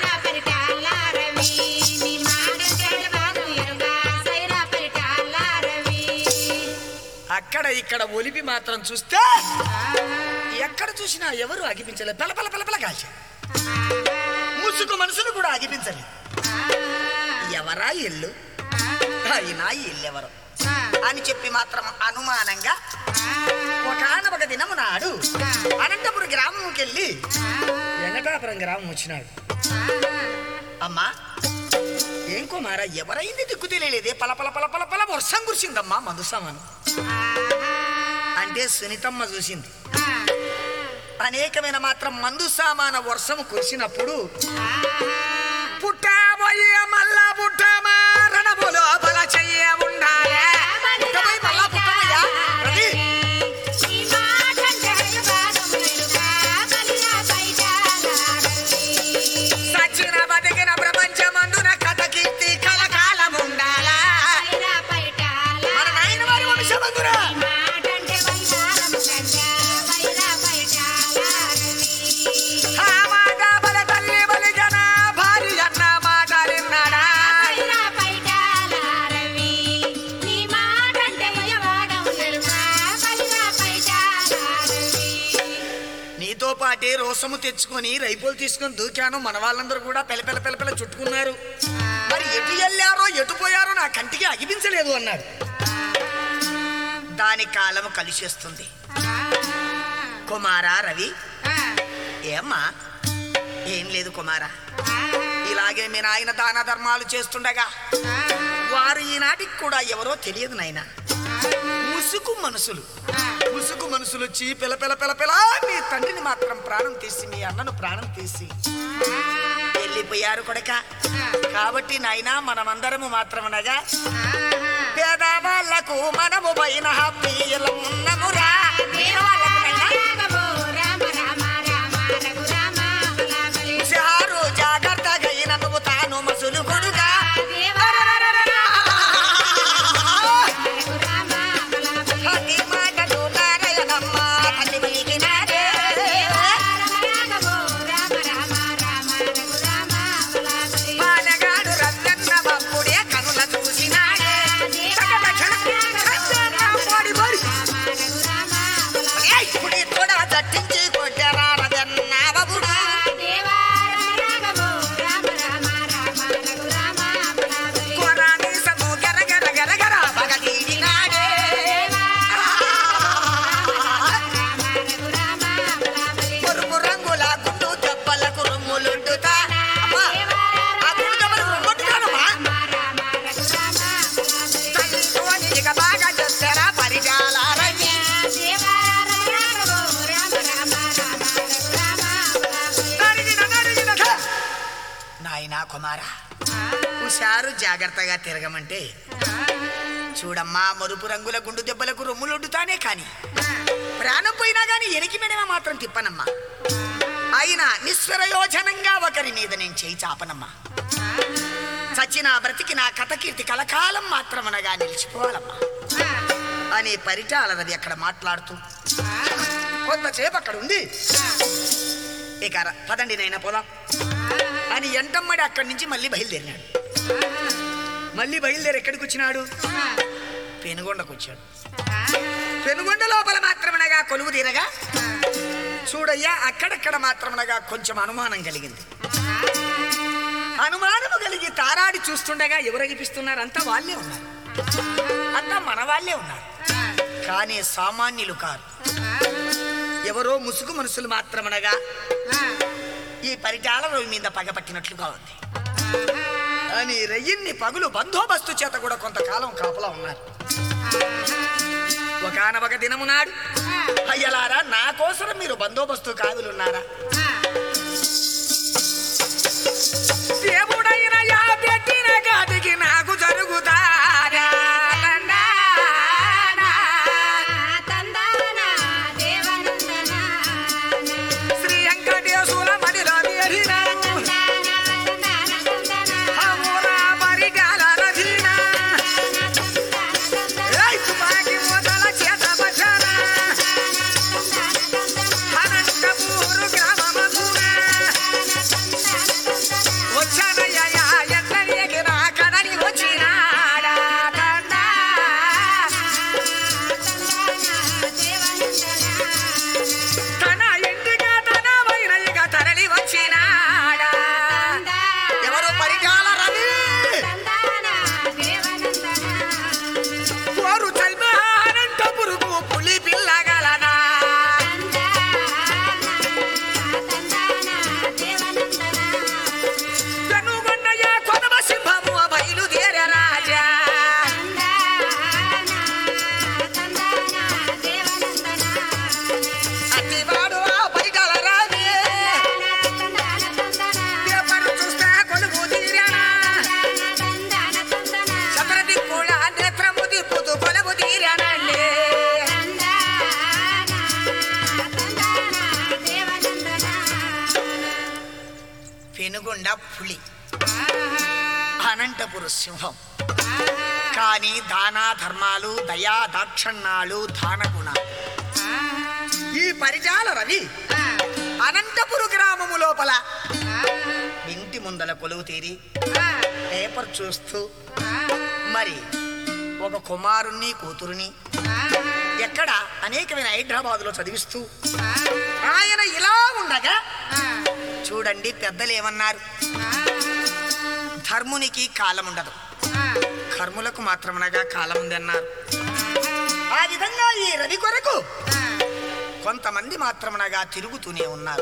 అక్కడ ఇక్కడ ఒలిపి మాత్రం చూస్తే ఎక్కడ చూసినా ఎవరు అగిపించలేదు పిల్ల పిల్ల పిల్ల పిల్ల కాల్చారు ముసుగు మనసును కూడా అగిపించలేదు ఎవరా ఇల్లు అయినా ఇల్లెవరు అని చెప్పి మాత్రం అనుమానంగా ఒక దినము నాడు అనంతపురం గ్రామంకి వెళ్ళి వెంకటాపురం గ్రామం వచ్చినాడు అమ్మా ఏం కుమారా ఎవరైంది దిక్కు తెలియలేదే పల పల పల పల పల వర్షం కురిసిందమ్మా మందుసామాను అంటే సునీతమ్మ చూసింది అనేకమైన మాత్రం మందు సామాన వర్షం కురిసినప్పుడు పుట్టాబోయే మల్లా పుట్టమా రణములో బల చెయ్య ఉండాలే పుట్టబోయి మల్లా పుట్టమయ్యా రవి సచిన బతికిన ప్రపంచమందున కథ కీర్తి కలకాలం ఉండాలా మన నాయన వారి వంశమందున ఆ మాట బల తల్లి బలిగన భారీ అన్న మాట విన్నాడా నీతో పాటే రోసము తెచ్చుకొని రైపులు తీసుకొని దూకాను మన వాళ్ళందరూ కూడా పెల పెల పెల పెల చుట్టుకున్నారు మరి ఎటు వెళ్ళారో ఎటు పోయారో నా కంటికి అగిపించలేదు అన్నాడు దాని కాలము కలిసేస్తుంది కుమారా రవి ఏమ్మా ఏం లేదు కుమారా ఇలాగే మీ నాయన దాన ధర్మాలు చేస్తుండగా వారు ఈనాటికి కూడా ఎవరో తెలియదు నాయన ముసుగు మనసులు ముసుగు మనసులు వచ్చి పిల పిల పిల పిల మీ తండ్రిని మాత్రం ప్రాణం తీసి మీ అన్నను ప్రాణం తీసి వెళ్ళిపోయారు కొడక కాబట్టి నాయన మనమందరము మాత్రమనగా పేదవాళ్లకు మనము పైన ఉన్నమురా పేదవాళ్లకు హుషారు జాగ్రత్తగా అయిన నువ్వు తాను మసులు కొడుగా అతి మాటలు నారాయణమ్మ తల్లి పలికినారే. పాలగాడు రన్నన్న బప్పుడే కనుల చూసినాడే మోడి మోడి. ఏయ్, ఇప్పుడు కూడా దట్టించి కొట్టారా రదన్న బాబుడు కొరామీసము గర గర గర గర పగదీడినాడే. పొరుగు రంగుల గుండు దెబ్బలకు రొమ్ములుండుతా. అమ్మా, ఆ గుండు దెబ్బలకు రొమ్ముండుతానమ్మా. తల్లితోని ఇక బాగా చేస్తారా పరిజాలారని. నరిగిన నరిగిన ఘ. నాయనా కుమారా హుషారు జాగ్రత్తగా తిరగమంటే చూడమ్మా మరుపు రంగుల గుండు దెబ్బలకు రొమ్ములొడ్డుతానే కాని ప్రాణం పోయినా గాని ఎనికి మెడమ మాత్రం తిప్పనమ్మా అయినా నిస్వరయోజనంగా ఒకరి మీద నేను చేయి చాపనమ్మా చచ్చిన బ్రతికి నా కథకీర్తి కలకాలం మాత్రమనగా నిలిచిపోవాలమ్మా అని పరిటాలనది అక్కడ మాట్లాడుతూ కొంతసేపు అక్కడ ఉంది ఇక ర- పదండి నైనా పోదాం అని ఎంటమ్మడి అక్కడి నుంచి మళ్ళీ బయలుదేరినాడు మళ్ళీ బయలుదేరి ఎక్కడికి వచ్చినాడు పెనుగొండకు వచ్చాడు పెనుగొండ లోపల మాత్రమనగా కొలువు తీరగా చూడయ్యా అక్కడక్కడ మాత్రమనగా కొంచెం అనుమానం కలిగింది అనుమానము కలిగి తారాడి చూస్తుండగా ఎవరు అగిపిస్తున్నారు అంతా వాళ్ళే ఉన్నారు అంతా మన వాళ్ళే ఉన్నారు కానీ సామాన్యులు కారు ఎవరో ముసుగు మనుషులు మాత్రమనగా ఈ పరిటాల రోజు మీద పగపట్టినట్లుగా ఉంది అని రెయ్యిన్ని పగులు బందోబస్తు చేత కూడా కొంతకాలం కాపలా ఉన్నారు ఒకనొక దినము నాడు అయ్యలారా నా కోసం మీరు బందోబస్తు కాదులున్నారా దేవుడైన యా పెట్టిన గాదికి నాకు జరుగుతారా శ్రీ వెంకటేశ్వర మడిలో వేరినాము హమురా పరిగాల రథీనా ఏయ్ తుపాకి మూతల చేత బజాన అనంతపూరు గ్రామమధునా వచ్చానయ్యా ఎక్కడికి నా కదలి వచ్చినాడా తండా తన ఇంటిగా తన వైరయ్యగా తరలి వచ్చినాడా ఎవరు పరిగాల రవి కోరు చల్మానంతపురుగు పులి పిల్లగలనా కనుగొన్నయ్య కొదమ సింహము బయలుదేర రాజా అతివాడు ఆ పరిగాల రవి పేపరు చూస్తే కొలువు తీరానా చక్రది కూడా నేత్రము దిప్పుతూ కొలువు తీరానండి పెనుగొండ పులి అనంతపురు సింహం కానీ దానా ధర్మాలు దయా దాక్షణ్యాలు దాన గుణాలు ఈ పరిచాల రవి అనంతపురు గ్రామము లోపల ఇంటి ముందల కొలువు తీరి పేపర్ చూస్తూ మరి ఒక కుమారుణ్ణి కూతురుని ఎక్కడ అనేకమైన హైదరాబాదులో చదివిస్తూ ఆయన ఇలా ఉండగా చూడండి పెద్దలు ఏమన్నారు ధర్మునికి కాలం ఉండదు కర్ములకు మాత్రమనగా కాలం ఉంది అన్నారు ఆ విధంగా ఈ రవి కొరకు కొంతమంది మాత్రమనగా తిరుగుతూనే ఉన్నారు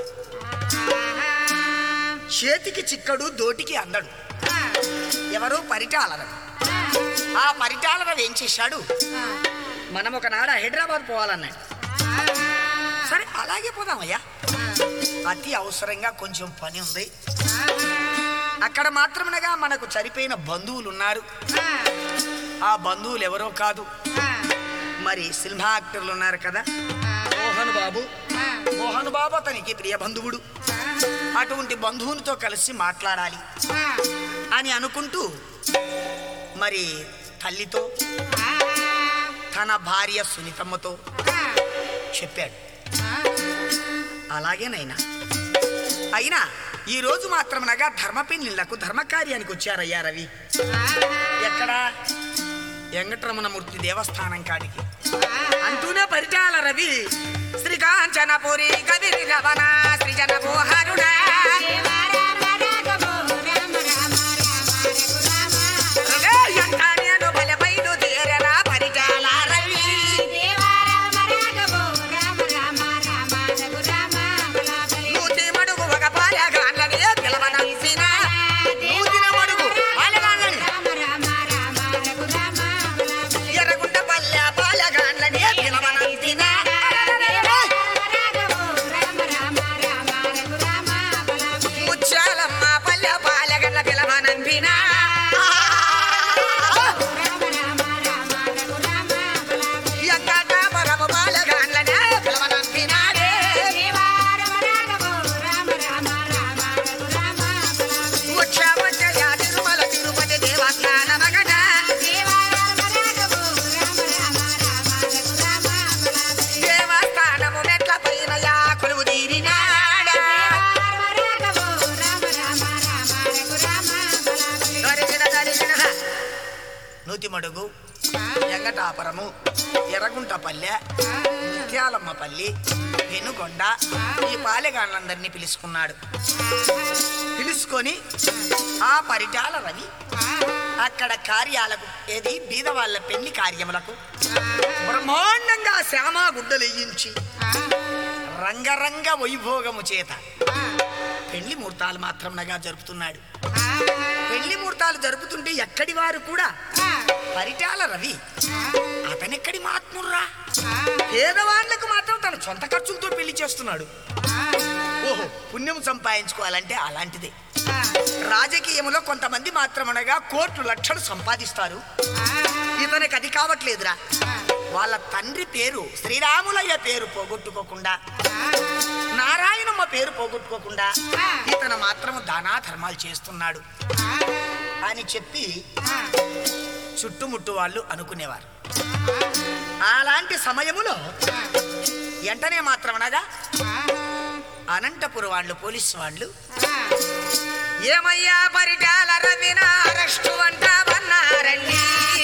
చేతికి చిక్కడు దోటికి అందడు ఎవరు పరిటాలరు ఆ పరిటాలరు ఏం చేశాడు మనం ఒకనాడు హైదరాబాద్ పోవాలన్నాడు సరే అలాగే పోదామయ్యా అతి అవసరంగా కొంచెం పని ఉంది అక్కడ మాత్రమనగా మనకు చనిపోయిన బంధువులు ఉన్నారు ఆ బంధువులు ఎవరో కాదు మరి సినిమా యాక్టర్లు ఉన్నారు కదా మోహన్ బాబు మోహన్ బాబు అతనికి ప్రియ బంధువుడు అటువంటి బంధువునితో కలిసి మాట్లాడాలి అని అనుకుంటూ మరి తల్లితో తన భార్య సునీతమ్మతో చెప్పాడు అలాగేనైనా అయినా ఈ రోజు మాత్రమనగా ధర్మపెళ్లిళ్లకు ధర్మకార్యానికి వచ్చారయ్యా రవి ఎక్కడ వెంకటరమణమూర్తి దేవస్థానం కాడికి అంటూనే పరిచాల రవి శ్రీకాంచనపురి కవిరి రవణ సృజన మోహరుడా ఎంత నేను బలపైను తీరరా పరిచాల రవి నూతి మడుగు ఒక పాలగాన్లని పిలవనంసిన నూతిన మడుగు పాలగాన్లని ఎర్రగుంట పల్లె పాలగాన్లని పిలవనంసిన ముచ్చాలమ్మ పల్లె పాలగల్ల పిలవనంపిన ఎంకటాపురము పాలగాన్లని పిలవనంపినాడే ముచ్చ ముచ్చయ తిరుమల తిరుపతి దేవస్థాన మగన దేవస్థానము మెట్ల పైన యా కొలువు తీరినాడా దరిసిన దరిసిన నూతి మడుగు ఎంగటాపురము ఎర్రగుంటపల్లె ముత్యాలమ్మపల్లి వెనుగొండ ఈ పాలెగాళ్ళందరినీ పిలుచుకున్నాడు పిలుచుకొని ఆ పరిటాల రవి అక్కడ కార్యాలకు ఏది బీద వాళ్ళ పెళ్లి కార్యములకు బ్రహ్మాండంగా శ్యామా గుడ్డలేయించి రంగరంగ వైభోగము చేత పెళ్లి ముహూర్తాలు మాత్రంగా జరుపుతున్నాడు పెళ్లి ముహూర్తాలు జరుపుతుంటే ఎక్కడి వారు కూడా పరిటాల రవి అతనెక్కడి మహాత్ముర్రా పేదవాళ్లకు మాత్రం తన సొంత ఖర్చులతో పెళ్లి చేస్తున్నాడు ఓహో పుణ్యం సంపాదించుకోవాలంటే అలాంటిదే రాజకీయంలో కొంతమంది మాత్రమనగా కోట్లు లక్షలు సంపాదిస్తారు ఇతనికి అది కావట్లేదురా వాళ్ళ తండ్రి పేరు శ్రీరాములయ్య పేరు పోగొట్టుకోకుండా నారాయణమ్మ పేరు పోగొట్టుకోకుండా ఇతను మాత్రం దానా ధర్మాలు చేస్తున్నాడు అని చెప్పి చుట్టుముట్టు వాళ్ళు అనుకునేవారు అలాంటి సమయములో వెంటనే మాత్రమనగా అనంతపురం వాళ్ళు పోలీసు వాళ్ళు ఏమయ్యా పరిటాల రవిన అరెస్టు అంటామన్నారండి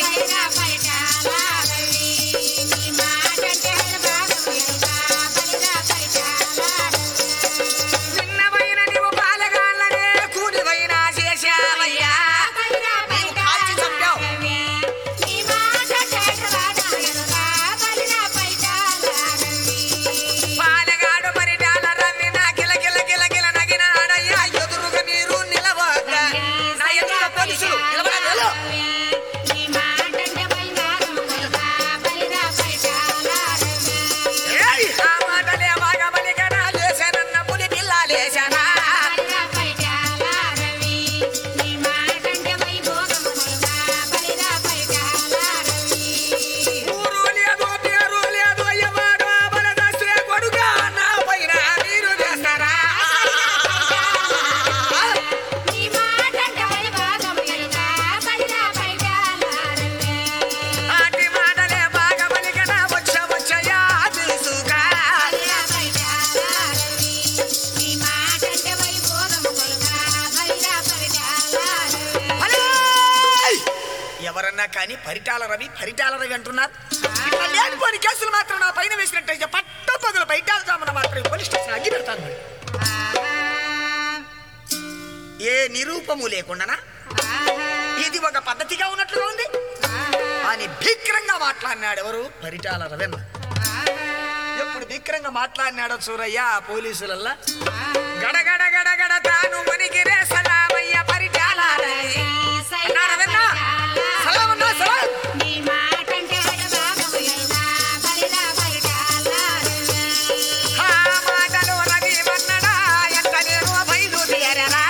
చిన్నవైన నీవు బాలగాళ్ళనే కూలివైనా చేశావయ్యా నీవు కాల్చి చంపావు బాలగాడు పరిటాల రవిన గిల గిల గిల గిల నగినాడయ్యా ఎదురుగా మీరు నిలవద్ద నా ఎదురుగా పోలీసులు నిలబడలేదు ఏయ్ ఆ మాటలే బాగా బలిగనా లేశానన్న పులి పిల్ల లేశానా ఊరు లేదు పేరు లేదు అయ్యవాడు బలదస్తే కొడుగా నా పైన మీరు చేస్తారా ఆటి మాటలే బాగా బలిగనా వచ్చ వచ్చయా తెలుసుగా హలో! ఎవరన్నా కానీ పరిటాల రవి పరిటాల రవి అంటున్నారు ఇట్లా లేనిపోని కేసులు మాత్రం నా పైన వేసినట్టయితే పట్ట పదులు బయటాల జామున మాత్రం పోలీస్ స్టేషన్ అగ్గి పెడతాను మరి. ఏ నిరూపము లేకుండా ఇది ఒక పద్ధతిగా ఉన్నట్లుగా ఉంది అని భీకరంగా మాట్లాడినాడు ఎవరు పరిటాల రవెన్న ఎప్పుడు భీకరంగా మాట్లాడినాడో చూరయ్య ఆ పోలీసులల్లా గడగడ గడగడ తాను మునిగిరే సలామయ్య పరిటాల రవి. అన్నా రవెన్న సలాం అన్నా సలాం ఆ మాటలు రవి వన్నడా ఎంత నేను బయలుదేరరా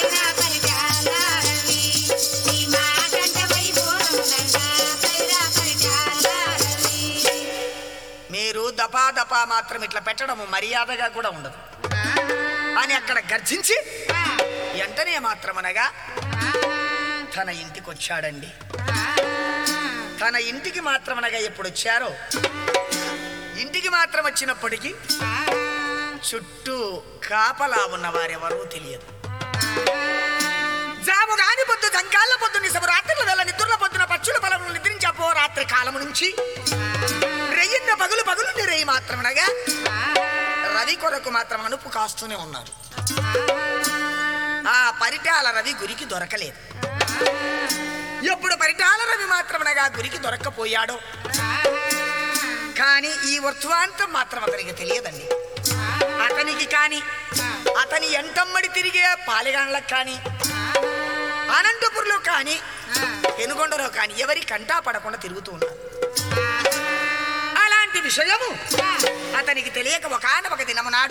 మీరు దపా దపా మాత్రం ఇట్లా పెట్టడం మర్యాదగా కూడా ఉండదు అని అక్కడ గర్జించి వెంటనే మాత్రమనగా తన ఇంటికి వచ్చాడండి తన ఇంటికి మాత్రమనగా ఎప్పుడు వచ్చారో ఇంటికి మాత్రం వచ్చినప్పటికీ చుట్టూ కాపలా ఉన్న వారెవరూ తెలియదు జాము గాని పొద్దు దంకాళ్ళ పొద్దు నిసము రాత్రుల వేళ నిద్రల పొద్దున పచ్చుల పొలములు నిద్రించే పో రాత్రి కాలము నుంచి రెయ్యిన్న పగులు పగులు రేయి మాత్రమనగా రవి కొరకు మాత్రం అనుపు కాస్తూనే ఉన్నారు ఆ పరిటాల రవి గురికి దొరకలేదు ఎప్పుడు పరిటాల రవి మాత్రమనగా గురికి దొరక్కపోయాడో కానీ ఈ వర్తమాంతం మాత్రం అతనికి తెలియదండి అతనికి కానీ అతని ఎంటమ్మడి తిరిగే పాలిగాన్లకు కానీ అనంతపురంలో కానీ పెనుగొండలో కానీ ఎవరి కంటా పడకుండా తిరుగుతూ ఉన్నారు అలాంటి విషయము అతనికి తెలియక ఒకనొక దినము నాడు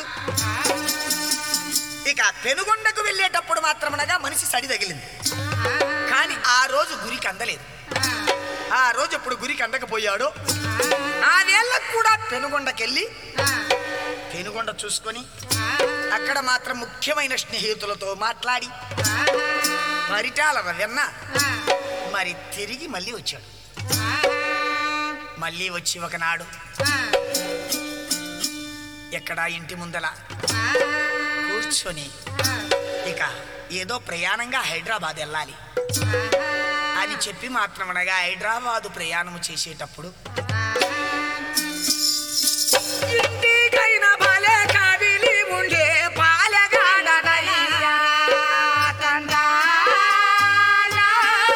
ఇక పెనుగొండకు వెళ్ళేటప్పుడు మాత్రమనగా మనిషి సడి తగిలింది కానీ ఆ రోజు గురికి అందలేదు ఆ రోజు ఎప్పుడు గురికి అందకపోయాడో ఆ వేళ్ళకు కూడా పెనుగొండకెళ్ళి పెనుగొండ చూసుకొని అక్కడ మాత్రం ముఖ్యమైన స్నేహితులతో మాట్లాడి పరిటాల రవెన్న మరి తిరిగి మళ్ళీ వచ్చాడు మళ్ళీ వచ్చి ఒకనాడు ఎక్కడ ఇంటి ముందల కూర్చొని ఇక ఏదో ప్రయాణంగా హైదరాబాద్ వెళ్ళాలి అని చెప్పి మాత్రమనగా హైదరాబాదు ప్రయాణం చేసేటప్పుడు ఇంటికైనా భలే కదిలి ఉండే పాలెగాడనయ్యా తండాలా.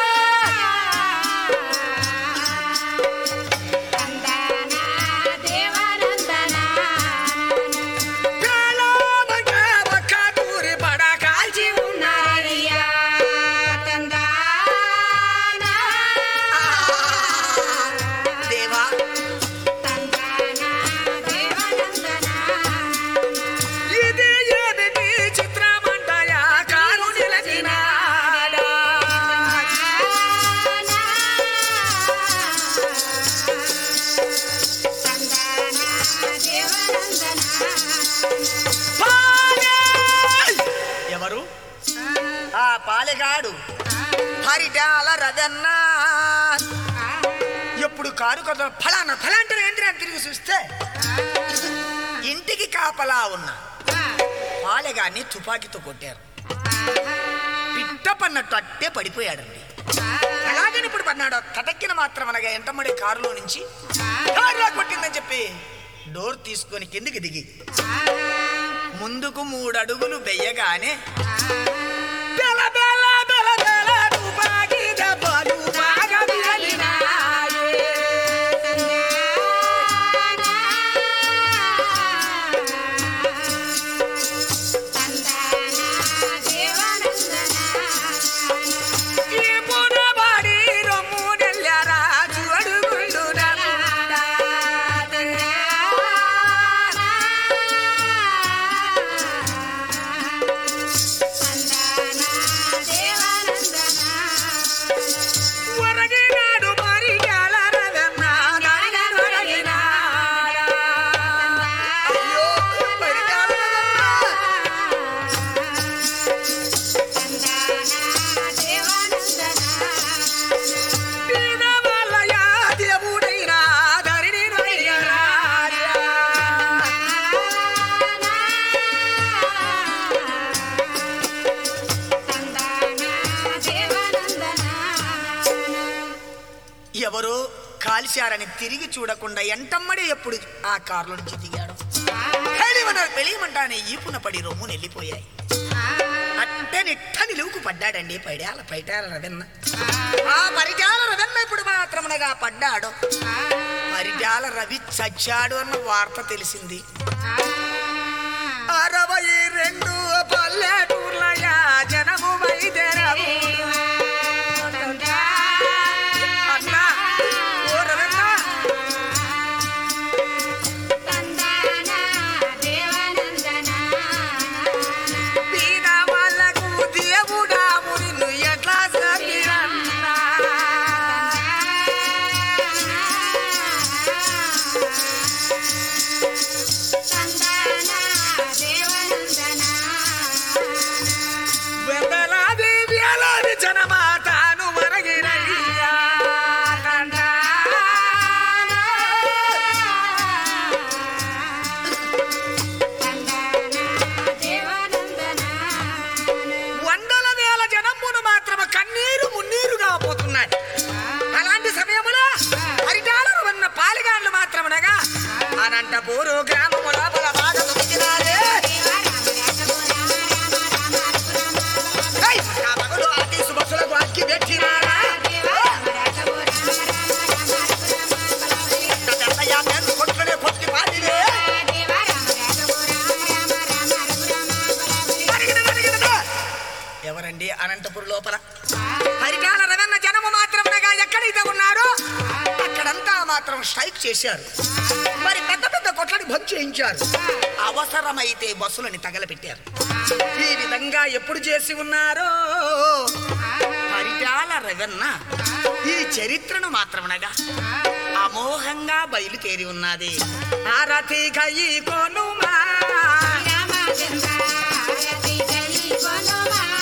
కాలామగా ఒక్క తూరి పడ కాల్చి ఉన్నారయ్యా. ఆ పరిటాల రదన్న ఎప్పుడు కారు కథ ఫలానా ఫలాంటి ఏంటి అని తిరిగి చూస్తే ఇంటికి కాపలా ఉన్న పాలెగాన్ని తుపాకీతో కొట్టారు పిట్ట పన్నట్టు అట్టే పడిపోయాడండి ఎలాగని ఇప్పుడు పన్నాడు తటక్కిన మాత్రం అనగా ఎంటమ్మడి కారులో నుంచి కారులో కొట్టిందని చెప్పి డోర్ తీసుకొని కిందికి దిగి ముందుకు మూడు అడుగులు వెయ్యగానే బెల బెల బెల బెల తుపాకీ దెబ్బలు బాగా తగిలినాయే. ఈ పునబడి రొమ్ము నెల్లరాజు అడుగులు నమ్ముడాదే. ఒరగినాడు మరి గలరదన్న నాయన ఒరగినాడా. అయ్యో, మరి గలరదన్న. దీనవల్లయ దేవుడైనా ధరణి రొయ్యరాజా. ఎవరో కాల్చారని తిరిగి చూడకుండా ఎంటమ్మడి ఎప్పుడు ఆ కారులో నుంచి దిగాడు వెలియమంటానే ఈపున పడి రొమ్ము నెల్లిపోయాయి అట్టే నిట్ట నిలువుకు పడ్డాడండి పైడాల పైటాల రవెన్న ఆ పరిటాల రవెన్న ఇప్పుడు మాత్రమునగా పడ్డాడు పరిటాల రవి చచ్చాడు అన్న వార్త తెలిసింది అరవై రెండు పల్లెటూర్ల జనము వైద్యరవు అన్నా ఓ రవెన్న పీన వాళ్ళకు దేవుడా మురిను ఎట్లా సగిరన్నా వెందలాది వేలాది జనమాతాను వరగినయ్యా తండ్రా. వందల వేల జనమును మాత్రమే కన్నీరు మున్నీరుగా పోతున్నాయి అలాంటి సమయములో హరిటాలను ఉన్న పాలిగాండ్లు మాత్రమునగా అనంతపూరు గ్రామము లోపల బాగా దొరికినారే ఏయ్, నా మగడు ఆర్టీసీ బస్సులకు అక్కి పెట్టినారా నా పెద్దయ్య నేను కొట్టుకునే కొట్టి పాటిలే పరిగిన పరిగినదా? ఎవరండి అనంతపురం లోపల హరికాల రవన్న జనము మాత్రమునగా ఎక్కడైతే ఉన్నారో అక్కడంతా మాత్రం స్ట్రైక్ చేశారు మరి పెద్ద పెద్ద కొట్లని బంద్ చేయించారు అవసరమైతే బస్సులని తగలపెట్టారు ఈ విధంగా ఎప్పుడు చేసి ఉన్నారో పరిటాల రవన్న ఈ చరిత్రను మాత్రమునగా అమోఘంగా బయలుదేరి ఉన్నది ఆరతి కయి కొనుమా రామచంద్ర